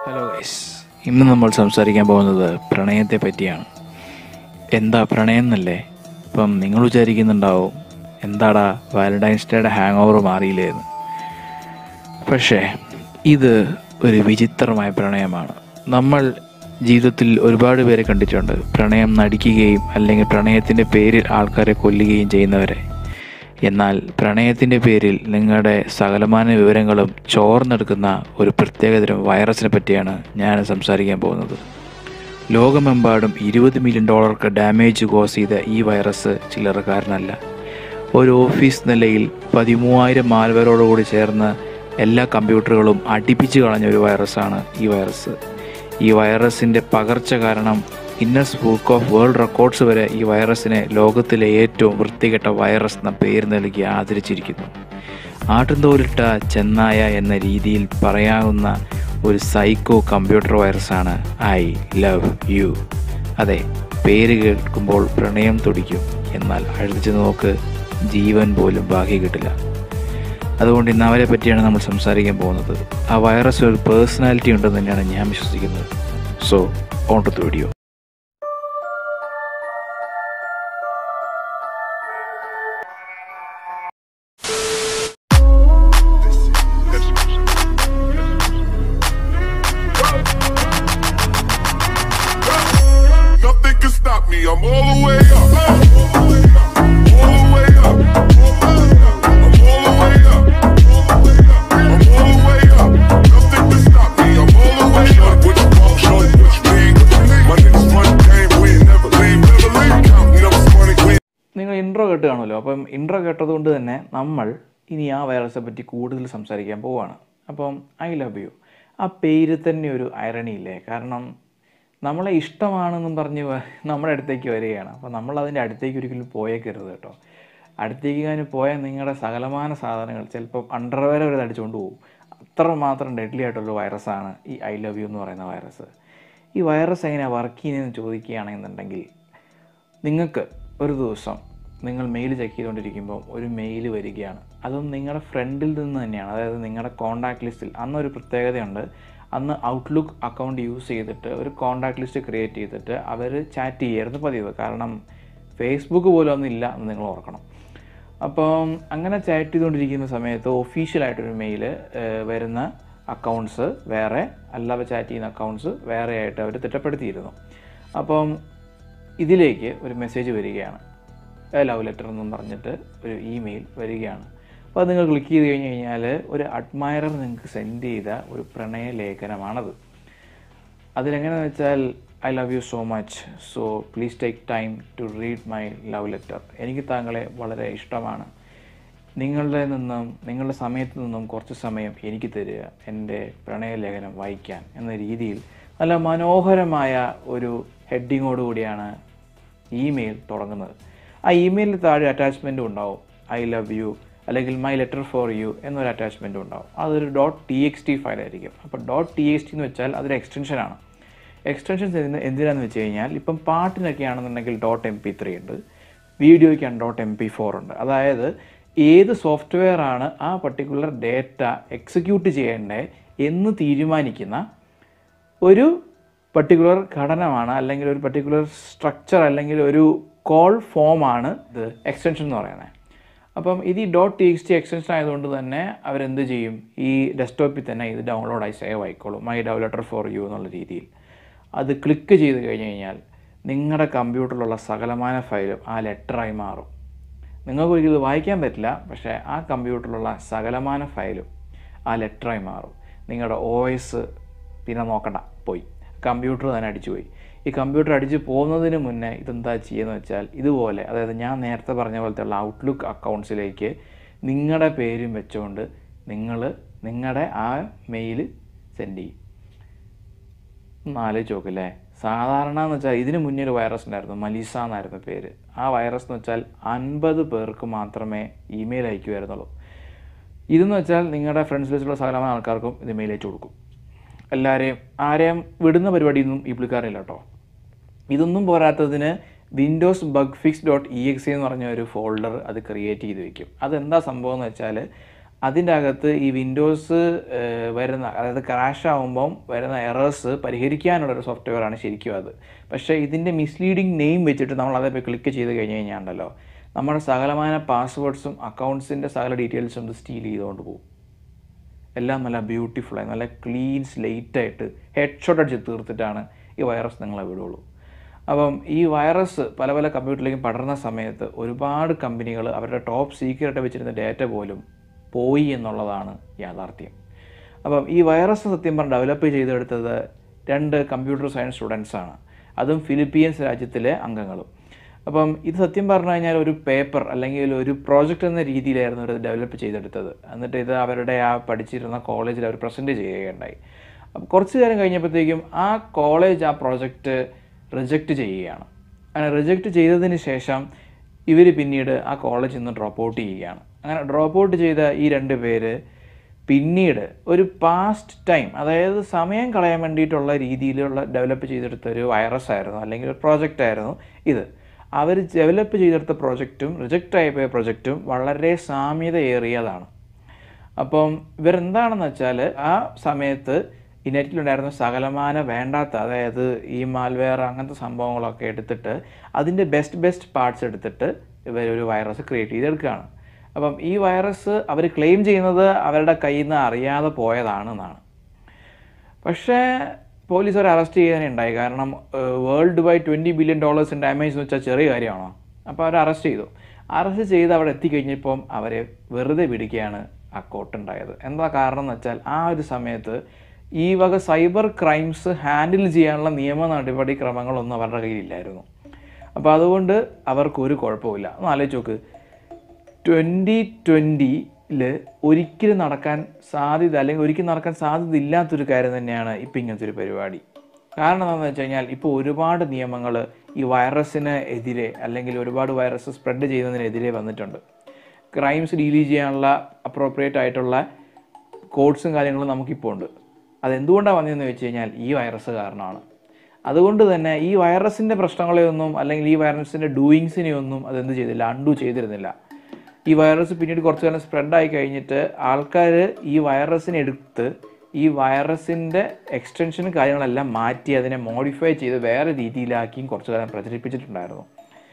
Hello guys ഇന്ന് നമ്മൾ സംസാരിക്കാൻ പോകുന്നത് പ്രണയത്തെ പറ്റിയാണ് എന്താ പ്രണയം എന്നല്ലേ ഇപ്പം നിങ്ങൾ വിചാരിക്കുന്നുണ്ടാവും എന്താടാ വാലന്റൈൻസ് ഡേയുടെ ഹാങ് ഓവർ മാറിയില്ലേ എന്ന് പക്ഷേ ഇത് ഒരു വിചിത്രമായ പ്രണയമാണ് നമ്മൾ ജീവിതത്തിൽ ഒരുപാട് പേരെ കണ്ടിട്ടുണ്ട് പ്രണയം നടിക്കുകയും അല്ലെങ്കിൽ പ്രണയത്തിൻ്റെ പേരിൽ ആൾക്കാരെ കൊല്ലുകയും ചെയ്യുന്നവരെ എന്നാൽ പ്രണയത്തിൻ്റെ പേരിൽ നിങ്ങളുടെ സകലമാന വിവരങ്ങളും ചോർന്നെടുക്കുന്ന ഒരു പ്രത്യേകതരം വൈറസിനെ പറ്റിയാണ് ഞാൻ സംസാരിക്കാൻ പോകുന്നത് ലോകമെമ്പാടും ഇരുപത് മില്യൺ ഡോളർക്ക് ഡാമേജ് കോസ് ചെയ്ത ഈ വൈറസ് ചില്ലറക്കാരനല്ല ഒരു ഓഫീസ് നിലയിൽ പതിമൂവായിരം മാൽവരോടുകൂടി ചേർന്ന് എല്ലാ കമ്പ്യൂട്ടറുകളും അടിപ്പിച്ച് കളഞ്ഞ ഒരു വൈറസാണ് ഈ വൈറസ് ഈ വൈറസിൻ്റെ പകർച്ച കാരണം Guinness book of world records വരെ ഈ വൈറസിനെ ലോകത്തിലെ ഏറ്റവും വൃത്തികെട്ട വൈറസ് എന്ന പേര് നൽകി ആദരിച്ചിരിക്കുന്നു ആട്ടുംതോലിട്ട ചെന്നായ എന്ന രീതിയിൽ പറയാവുന്ന ഒരു സൈക്കോ കമ്പ്യൂട്ടർ വൈറസാണ് ഐ ലവ് യു അതെ പേര് കേൾക്കുമ്പോൾ പ്രണയം തുടിക്കും എന്നാൽ അഴുതിച്ച് നോക്ക് ജീവൻ പോലും ബാക്കി കിട്ടില്ല അതുകൊണ്ട് ഇന്ന് അവരെ പറ്റിയാണ് നമ്മൾ സംസാരിക്കാൻ പോകുന്നത് ആ വൈറസ് ഒരു പേഴ്സണാലിറ്റി ഉണ്ടെന്ന് തന്നെയാണ് ഞാൻ വിശ്വസിക്കുന്നത് so on to the video Nothing can stop me. I'm all the way up. All the way up. All the way up. I'm all the way up. I'm all the way up. Nothing can stop me. I'm all the way up. What you want, shorty? What you need? My niggas run game. We ain't never leave. Never leave. Counting up this money. We നിങ്ങൾ intro കേട്ട് കാണുമല്ലോ അപ്പം intro കേട്ടതുകൊണ്ട് തന്നെ നമ്മൾ ഇനി ആ വൈറസെ പറ്റി കൂടുതൽ സംസാരിക്കാൻ പോവുകയാണ് അപ്പം ഐ ലവ് യു ആ പേര് തന്നെ ഒരു ഐറണി ഇല്ലേ കാരണം നമ്മളെ ഇഷ്ടമാണെന്നും പറഞ്ഞ് വ- നമ്മുടെ അടുത്തേക്ക് വരികയാണ് അപ്പോൾ നമ്മൾ അതിൻ്റെ അടുത്തേക്ക് ഒരിക്കലും പോയേക്കരുത് കേട്ടോ അടുത്തേക്ക് ഞാൻ പോയാൽ നിങ്ങളുടെ സകലമാന സാധനങ്ങൾ ചിലപ്പോൾ അണ്ടർവെയർ വരെ അടിച്ചുകൊണ്ട് പോകും അത്രമാത്രം ഡെഡ്ലി ആയിട്ടുള്ള വൈറസാണ് ഈ ഐ ലവ് യു എന്ന് പറയുന്ന വൈറസ് ഈ വൈറസ് എങ്ങനെയാണ് വർക്ക് ചെയ്യുന്നതെന്ന് ചോദിക്കുകയാണെന്നുണ്ടെങ്കിൽ നിങ്ങൾക്ക് ഒരു ദിവസം നിങ്ങൾ മെയിൽ ചെക്ക് ചെയ്തുകൊണ്ടിരിക്കുമ്പോൾ ഒരു മെയിൽ വരികയാണ് അതും നിങ്ങളുടെ ഫ്രണ്ടിൽ നിന്ന് തന്നെയാണ് അതായത് നിങ്ങളുടെ കോൺടാക്ട് ലിസ്റ്റിൽ അന്നൊരു പ്രത്യേകതയുണ്ട് അന്ന് ഔട്ട്ലുക്ക് അക്കൗണ്ട് യൂസ് ചെയ്തിട്ട് ഒരു കോൺടാക്ട് ലിസ്റ്റ് ക്രിയേറ്റ് ചെയ്തിട്ട് അവർ ചാറ്റ് ചെയ്യായിരുന്നു പതിവ് കാരണം ഫേസ്ബുക്ക് പോലും ഒന്നും എന്ന് നിങ്ങൾ ഓർക്കണം അപ്പം അങ്ങനെ ചാറ്റ് ചെയ്തുകൊണ്ടിരിക്കുന്ന സമയത്ത് ഒഫീഷ്യലായിട്ടൊരു മെയിൽ വരുന്ന അക്കൗണ്ട്സ് വേറെ അല്ലാതെ ചാറ്റ് ചെയ്യുന്ന അക്കൗണ്ട്സ് വേറെ ആയിട്ട് അവർ തിട്ടപ്പെടുത്തിയിരുന്നു അപ്പം ഇതിലേക്ക് ഒരു മെസ്സേജ് വരികയാണ് ലവ് ലെറ്റർ എന്നും പറഞ്ഞിട്ട് ഒരു ഇമെയിൽ വരികയാണ് അപ്പോൾ അത് നിങ്ങൾ ക്ലിക്ക് ചെയ്ത് കഴിഞ്ഞ് കഴിഞ്ഞാൽ ഒരു അഡ്മയറർ നിങ്ങൾക്ക് സെൻഡ് ചെയ്ത ഒരു പ്രണയ ലേഖനമാണത് അതിലെങ്ങനെയാണെന്ന് വെച്ചാൽ I love you so much so please take time to read my love letter എനിക്ക് താങ്കളെ വളരെ ഇഷ്ടമാണ് നിങ്ങളുടെ നിന്നും നിങ്ങളുടെ സമയത്ത് നിന്നും കുറച്ച് സമയം എനിക്ക് തരിക എൻ്റെ പ്രണയലേഖനം വായിക്കാൻ എന്ന രീതിയിൽ നല്ല മനോഹരമായ ഒരു ഹെഡിങ്ങോട് കൂടിയാണ് ഇമെയിൽ തുടങ്ങുന്നത് ആ ഇമെയിലിൽ താഴെ അറ്റാച്ച്മെൻറ്റും ഉണ്ടാവും ഐ ലവ് യു അല്ലെങ്കിൽ മൈ ലെറ്റർ ഫോർ യു എന്നൊരു അറ്റാച്ച്മെൻറ്റും ഉണ്ടാവും അതൊരു dot T X T file ആയിരിക്കും അപ്പോൾ ഡോട്ട് ടി എക്സ് ടി എന്ന് വെച്ചാൽ അതൊരു എക്സ്റ്റൻഷനാണ് എക്സ്റ്റൻഷൻസ് എന്തിന് എന്തിനാന്ന് വെച്ച് കഴിഞ്ഞാൽ ഇപ്പം പാട്ടിനൊക്കെ ആണെന്നുണ്ടെങ്കിൽ ഡോട്ട് എം പി ത്രീ ഉണ്ട് വീഡിയോയ്ക്കാണ് ഡോട്ട് എം പി ഫോർ ഉണ്ട് അതായത് ഏത് സോഫ്റ്റ്വെയർ ആണ് ആ പർട്ടിക്കുലർ ഡേറ്റ എക്സിക്യൂട്ട് ചെയ്യേണ്ടത് എന്ന് തീരുമാനിക്കുന്ന ഒരു പർട്ടിക്കുലർ ഘടനമാണ് അല്ലെങ്കിൽ ഒരു പർട്ടിക്കുലർ സ്ട്രക്ചർ അല്ലെങ്കിൽ ഒരു കോൾ ഫോമാണ് ഇത് എക്സ്റ്റൻഷൻ എന്ന് പറയുന്നത് അപ്പം ഇത് ഈ dot T X T extension ആയതുകൊണ്ട് തന്നെ അവരെന്ത് ചെയ്യും ഈ ഡെസ്ക്ടോപ്പിൽ തന്നെ ഇത് ഡൗൺലോഡായി സേവ് ആയിക്കോളും മൈ ഡെവലറ്റർ ഫോർ യു എന്നുള്ള രീതിയിൽ അത് ക്ലിക്ക് ചെയ്ത് കഴിഞ്ഞ് കഴിഞ്ഞാൽ നിങ്ങളുടെ കമ്പ്യൂട്ടറിലുള്ള സകലമാന ഫയലും ആ ലെറ്ററായി മാറും നിങ്ങൾക്ക് ഒരിക്കലും ഇത് വായിക്കാൻ പറ്റില്ല പക്ഷേ ആ കമ്പ്യൂട്ടറിലുള്ള സകലമാന ഫയലും ആ ലെറ്ററായി മാറും നിങ്ങളുടെ ഒ എസ് പിന്നെ നോക്കണ്ട പോയി കമ്പ്യൂട്ടർ തന്നെ അടിച്ചു പോയി ഈ കമ്പ്യൂട്ടർ അടിച്ച് പോകുന്നതിന് മുന്നേ ഇതെന്താ ചെയ്യുന്നത് വെച്ചാൽ ഇതുപോലെ അതായത് ഞാൻ നേരത്തെ പറഞ്ഞ പോലത്തെ ഉള്ള ഔട്ട്ലുക്ക് അക്കൗണ്ട്സിലേക്ക് നിങ്ങളുടെ പേരും വെച്ചുകൊണ്ട് നിങ്ങൾ നിങ്ങളുടെ ആ മെയിൽ സെൻഡ് ചെയ്യും ഒന്ന് ആലോചിച്ച് നോക്കില്ലേ സാധാരണ എന്ന് വെച്ചാൽ ഇതിന് മുന്നേ ഒരു വൈറസ് ഉണ്ടായിരുന്നു മലീസ എന്നായിരുന്നു പേര് ആ വൈറസ് എന്ന് വെച്ചാൽ അൻപത് പേർക്ക് മാത്രമേ ഇമെയിൽ അയക്കുമായിരുന്നുള്ളൂ ഇതെന്ന് വെച്ചാൽ നിങ്ങളുടെ ഫ്രണ്ട്സ് ലിസ്റ്റിലുള്ള സകലമായ ആൾക്കാർക്കും ഇത് മെയിൽ അയച്ചു കൊടുക്കും എല്ലാവരെയും ആരെയും വിടുന്ന പരിപാടിയൊന്നും ഈ പുള്ളിക്കാരില്ല കേട്ടോ ഇതൊന്നും പോരാത്തതിന് Windows bug fix dot E X എന്ന് പറഞ്ഞ ഒരു ഫോൾഡർ അത് ക്രിയേറ്റ് ചെയ്ത് വെക്കും അതെന്താ സംഭവം എന്ന് വെച്ചാൽ അതിൻ്റെ അകത്ത് ഈ വിൻഡോസ് വരുന്ന അതായത് ക്രാഷ് ആകുമ്പം വരുന്ന എറേഴ്സ് പരിഹരിക്കാനുള്ള ഒരു സോഫ്റ്റ്വെയർ ആണ് ശരിക്കും അത് പക്ഷേ ഇതിൻ്റെ മിസ്ലീഡിങ് നെയിം വെച്ചിട്ട് നമ്മൾ അതേ പോയി ക്ലിക്ക് ചെയ്ത് കഴിഞ്ഞ് കഴിഞ്ഞാൽ ഉണ്ടല്ലോ നമ്മുടെ സകലമായ പാസ്വേഡ്സും അക്കൗണ്ട്സിൻ്റെ സകല ഡീറ്റെയിൽസും ഇത് സ്റ്റീൽ ചെയ്തുകൊണ്ട് പോകും എല്ലാം നല്ല ബ്യൂട്ടിഫുള്ളായി നല്ല ക്ലീൻ സ്ലേറ്റായിട്ട് ഹെഡ് ഷോട്ട് അടിച്ച് തീർത്തിട്ടാണ് ഈ വൈറസ് നിങ്ങളെ വിടുള്ളൂ അപ്പം ഈ വൈറസ് പല പല കമ്പ്യൂട്ടറിലേക്കും പടർന്ന സമയത്ത് ഒരുപാട് കമ്പനികൾ അവരുടെ ടോപ്പ് സീക്രട്ട് വെച്ചിരുന്ന ഡാറ്റ പോലും പോയി എന്നുള്ളതാണ് യാഥാർത്ഥ്യം അപ്പം ഈ വൈറസ് സത്യം പറഞ്ഞ് ഡെവലപ്പ് ചെയ്തെടുത്തത് രണ്ട് കമ്പ്യൂട്ടർ സയൻസ് സ്റ്റുഡൻസാണ് അതും ഫിലിപ്പീൻസ് രാജ്യത്തിലെ അംഗങ്ങളും അപ്പം ഇത് സത്യം പറഞ്ഞു കഴിഞ്ഞാൽ ഒരു പേപ്പർ അല്ലെങ്കിൽ ഒരു പ്രോജക്റ്റ് എന്ന രീതിയിലായിരുന്നു അവർ ഡെവലപ്പ് ചെയ്തെടുത്തത് എന്നിട്ട് ഇത് അവരുടെ ആ പഠിച്ചിരുന്ന കോളേജിൽ അവർ പ്രസൻറ്റ് ചെയ്യുകയുണ്ടായി അപ്പം കുറച്ച് കാലം കഴിഞ്ഞപ്പോഴത്തേക്കും ആ കോളേജ് ആ പ്രോജക്റ്റ് റിജക്റ്റ് ചെയ്യുകയാണ് അങ്ങനെ റിജക്റ്റ് ചെയ്തതിന് ശേഷം ഇവർ പിന്നീട് ആ കോളേജിൽ നിന്ന് ഡ്രോപ്പ് ഔട്ട് ചെയ്യുകയാണ് അങ്ങനെ ഡ്രോപ്പ് ഔട്ട് ചെയ്ത ഈ രണ്ട് പേര് പിന്നീട് ഒരു പാസ്റ്റ് ടൈം അതായത് സമയം കളയാൻ വേണ്ടിയിട്ടുള്ള രീതിയിലുള്ള ഡെവലപ്പ് ചെയ്തെടുത്ത ഒരു വൈറസ് ആയിരുന്നു അല്ലെങ്കിൽ ഒരു പ്രോജക്റ്റ് ആയിരുന്നു ഇത് അവർ ഡെവലപ്പ് ചെയ്തെടുത്ത പ്രോജക്റ്റും റിജക്റ്റ് ആയിപ്പോയ പ്രോജക്റ്റും വളരെ സാമ്യതയേറിയതാണ് അപ്പം ഇവരെന്താണെന്ന് വെച്ചാൽ ആ സമയത്ത് ഈ നെറ്റിലുണ്ടായിരുന്ന സകലമാന വേണ്ടാത്ത അതായത് ഈ മാൽവെയർ അങ്ങനത്തെ സംഭവങ്ങളൊക്കെ എടുത്തിട്ട് അതിൻ്റെ ബെസ്റ്റ് ബെസ്റ്റ് പാർട്സ് എടുത്തിട്ട് ഇവർ ഒരു വൈറസ് ക്രിയേറ്റ് ചെയ്തെടുക്കുകയാണ് അപ്പം ഈ വൈറസ് അവർ ക്ലെയിം ചെയ്യുന്നത് അവരുടെ കയ്യിൽ നിന്ന് അറിയാതെ പോയതാണെന്നാണ് പക്ഷേ പോലീസ് അവരെ അറസ്റ്റ് ചെയ്യാനുണ്ടായി കാരണം world wide twenty billion dollars damage എന്ന് വെച്ചാൽ ചെറിയ കാര്യമാണോ അപ്പോൾ അവർ അറസ്റ്റ് ചെയ്തു അറസ്റ്റ് ചെയ്ത് അവിടെ എത്തിക്കഴിഞ്ഞപ്പം അവരെ വെറുതെ പിടിക്കുകയാണ് ആ കോട്ടുണ്ടായത് എന്താ കാരണം എന്ന് വെച്ചാൽ ആ ഒരു സമയത്ത് ഈ വക സൈബർ ക്രൈംസ് ഹാൻഡിൽ ചെയ്യാനുള്ള നിയമ നടപടിക്രമങ്ങളൊന്നും അവരുടെ കയ്യിലില്ലായിരുന്നു അപ്പോൾ അതുകൊണ്ട് അവർക്കൊരു കുഴപ്പമില്ല ഒന്ന് ആലോചിച്ച് നോക്ക് ട്വൻറ്റി ട്വൻറ്റിയിൽ ഒരിക്കലും നടക്കാൻ സാധ്യത അല്ലെങ്കിൽ ഒരിക്കലും നടക്കാൻ സാധ്യത ഇല്ലാത്തൊരു കാര്യം തന്നെയാണ് ഇപ്പം ഇങ്ങനത്തെ ഒരു പരിപാടി കാരണം എന്താണെന്ന് വെച്ച് കഴിഞ്ഞാൽ ഇപ്പോൾ ഒരുപാട് നിയമങ്ങൾ ഈ വൈറസിന് എതിരെ അല്ലെങ്കിൽ ഒരുപാട് വൈറസ് സ്പ്രെഡ് ചെയ്യുന്നതിനെതിരെ വന്നിട്ടുണ്ട് ക്രൈംസ് ഡീൽ ചെയ്യാനുള്ള അപ്രോപ്രിയേറ്റ് ആയിട്ടുള്ള കോഡ്സും കാര്യങ്ങളും നമുക്കിപ്പോൾ ഉണ്ട് അതെന്തുകൊണ്ടാണ് വന്നതെന്ന് വെച്ച് കഴിഞ്ഞാൽ ഈ വൈറസ് കാരണമാണ് അതുകൊണ്ട് തന്നെ ഈ വൈറസിൻ്റെ പ്രശ്നങ്ങളെയൊന്നും അല്ലെങ്കിൽ ഈ വൈറസിൻ്റെ ഡൂയിങ്സിനെയൊന്നും അതെന്ത് ചെയ്തില്ല അൺഡു ചെയ്തിരുന്നില്ല ഈ വൈറസ് പിന്നീട് കുറച്ച് കാലം സ്പ്രെഡായി കഴിഞ്ഞിട്ട് ആൾക്കാർ ഈ വൈറസിനെ എടുത്ത് ഈ വൈറസിൻ്റെ എക്സ്റ്റൻഷനും കാര്യങ്ങളെല്ലാം മാറ്റി അതിനെ മോഡിഫൈ ചെയ്ത് വേറെ രീതിയിലാക്കിയും കുറച്ച് കാലം പ്രചരിപ്പിച്ചിട്ടുണ്ടായിരുന്നു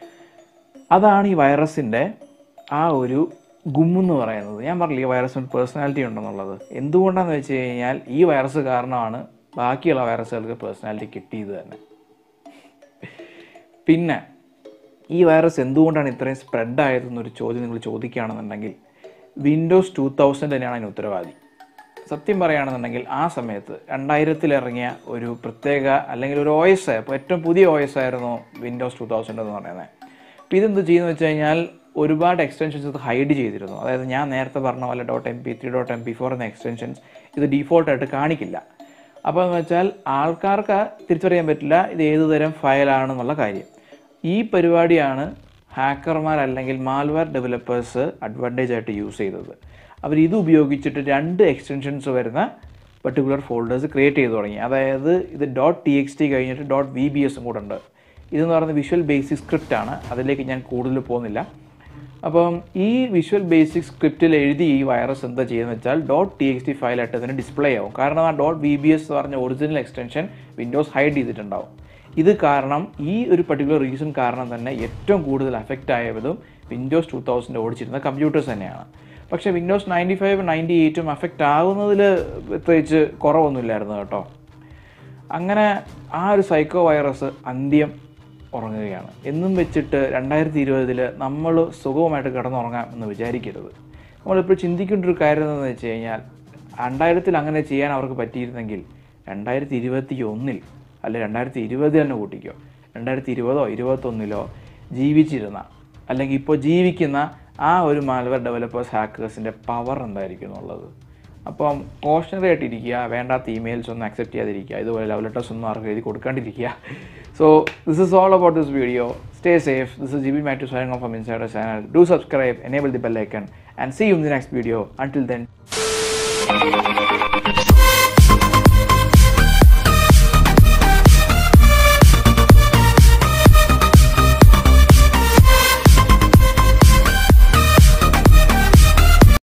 അതാണ് ഈ വൈറസിൻ്റെ ആ ഒരു ഗുമ്മെന്ന് പറയുന്നത് ഞാൻ പറഞ്ഞില്ല ഈ വൈറസിന് പേഴ്സണാലിറ്റി ഉണ്ടെന്നുള്ളത് എന്തുകൊണ്ടാണെന്ന് വെച്ച് കഴിഞ്ഞാൽ ഈ വൈറസ് കാരണമാണ് ബാക്കിയുള്ള വൈറസുകൾക്ക് പേഴ്സണാലിറ്റി കിട്ടിയത് തന്നെ പിന്നെ ഈ വൈറസ് എന്തുകൊണ്ടാണ് ഇത്രയും സ്പ്രെഡ് ആയതെന്നൊരു ചോദ്യം നിങ്ങൾ ചോദിക്കുകയാണെന്നുണ്ടെങ്കിൽ വിൻഡോസ് ടു തൗസൻഡ് തന്നെയാണ് അതിന് ഉത്തരവാദി സത്യം പറയുകയാണെന്നുണ്ടെങ്കിൽ ആ സമയത്ത് രണ്ടായിരത്തിൽ ഇറങ്ങിയ ഒരു പ്രത്യേക അല്ലെങ്കിൽ ഒരു ഒ എസ് ഇപ്പോൾ ഏറ്റവും പുതിയ ഒ എസ് ആയിരുന്നു വിൻഡോസ് ടു തൗസൻഡ് എന്ന് പറയുന്നത് അപ്പോൾ ഇതെന്ത് ചെയ്യുന്നത് വെച്ച് കഴിഞ്ഞാൽ ഒരുപാട് എക്സ്റ്റൻഷൻസ് ഇത് ഹൈഡ് ചെയ്തിരുന്നു അതായത് ഞാൻ നേരത്തെ പറഞ്ഞ പോലെ dot M P three dot M P four എന്ന എക്സ്റ്റൻഷൻസ് ഇത് ഡീഫോൾട്ടായിട്ട് കാണിക്കില്ല അപ്പോൾ എന്ന് വെച്ചാൽ ആൾക്കാർക്ക് തിരിച്ചറിയാൻ പറ്റില്ല ഇത് ഏത് തരം ഫയലാണെന്നുള്ള കാര്യം ഈ പരിപാടിയാണ് ഹാക്കർമാർ അല്ലെങ്കിൽ മാൽവെയർ ഡെവലപ്പേഴ്സ് അഡ്വാൻറ്റേജ് ആയിട്ട് യൂസ് ചെയ്തത് അവർ ഇത് ഉപയോഗിച്ചിട്ട് രണ്ട് എക്സ്റ്റൻഷൻസ് വരുന്ന പെർട്ടിക്കുലർ ഫോൾഡേഴ്സ് ക്രിയേറ്റ് ചെയ്ത് തുടങ്ങി അതായത് ഇത് ഡോട്ട് ടി എക്സ് ടി കഴിഞ്ഞിട്ട് ഡോട്ട് വി ബി എസും കൂടെ ഉണ്ട് ഇതെന്ന് പറയുന്നത് വിഷ്വൽ ബേസിക് സ്ക്രിപ്റ്റ് ആണ് അതിലേക്ക് ഞാൻ കൂടുതൽ പോകുന്നില്ല അപ്പം ഈ വിഷ്വൽ ബേസിക് സ്ക്രിപ്റ്റിൽ എഴുതി ഈ വൈറസ് എന്താ ചെയ്യുന്നത് വെച്ചാൽ ഡോട്ട് ടി എക്സ് ടി ഫയലായിട്ട് അതിന് ഡിസ്പ്ലേ ആവും കാരണം ആ ഡോട്ട് വി ബി എസ് എന്ന് പറഞ്ഞ ഒറിജിനൽ എക്സ്റ്റൻഷൻ വിൻഡോസ് ഹൈഡ് ചെയ്തിട്ടുണ്ടാവും ഇത് കാരണം ഈ ഒരു പർട്ടിക്കുലർ റീസൺ കാരണം തന്നെ ഏറ്റവും കൂടുതൽ അഫക്റ്റ് ആയതും വിൻഡോസ് ടു തൗസൻഡ് ഓടിച്ചിരുന്ന കമ്പ്യൂട്ടേഴ്സ് തന്നെയാണ് പക്ഷേ വിൻഡോസ് നയൻറ്റി ഫൈവ് നയൻറ്റി എയ്റ്റും അഫക്റ്റ് ആകുന്നതിൽ പ്രത്യേകിച്ച് കുറവൊന്നുമില്ലായിരുന്നു കേട്ടോ അങ്ങനെ ആ ഒരു സൈക്കോ വൈറസ് അന്ത്യം ഉറങ്ങുകയാണ് എന്നും വെച്ചിട്ട് രണ്ടായിരത്തി ഇരുപതിൽ നമ്മൾ സുഖമായിട്ട് കിടന്നുറങ്ങാം എന്ന് വിചാരിക്കരുത് നമ്മളിപ്പോൾ ചിന്തിക്കേണ്ട ഒരു കാര്യം എന്താണെന്ന് വെച്ച് കഴിഞ്ഞാൽ രണ്ടായിരത്തിൽ അങ്ങനെ ചെയ്യാൻ അവർക്ക് പറ്റിയിരുന്നെങ്കിൽ രണ്ടായിരത്തി ഇരുപത്തി ഒന്നിൽ അല്ലെ രണ്ടായിരത്തി ഇരുപത് തന്നെ കൂട്ടിക്കോ രണ്ടായിരത്തി ഇരുപതോ ഇരുപത്തൊന്നിലോ ജീവിച്ചിരുന്ന അല്ലെങ്കിൽ ഇപ്പോൾ ജീവിക്കുന്ന ആ ഒരു മാൽവെയർ ഡെവലപ്പേഴ്സ് ഹാക്കേഴ്സിൻ്റെ പവർ എന്തായിരിക്കും എന്നുള്ളത് അപ്പം കോഷണറി ആയിട്ടിരിക്കുക വേണ്ടാത്ത ഇമെയിൽസ് ഒന്നും അക്സെപ്റ്റ് ചെയ്യാതിരിക്കുക ഇതുപോലെ ലവ് ലെറ്റേഴ്സ് ഒന്നും ആർക്കും എഴുതി കൊടുക്കാണ്ടിരിക്കുക so this is all about this video stay safe this is Jibi Mathew signing off from insider channel do subscribe enable the bell icon and see you in the next video until then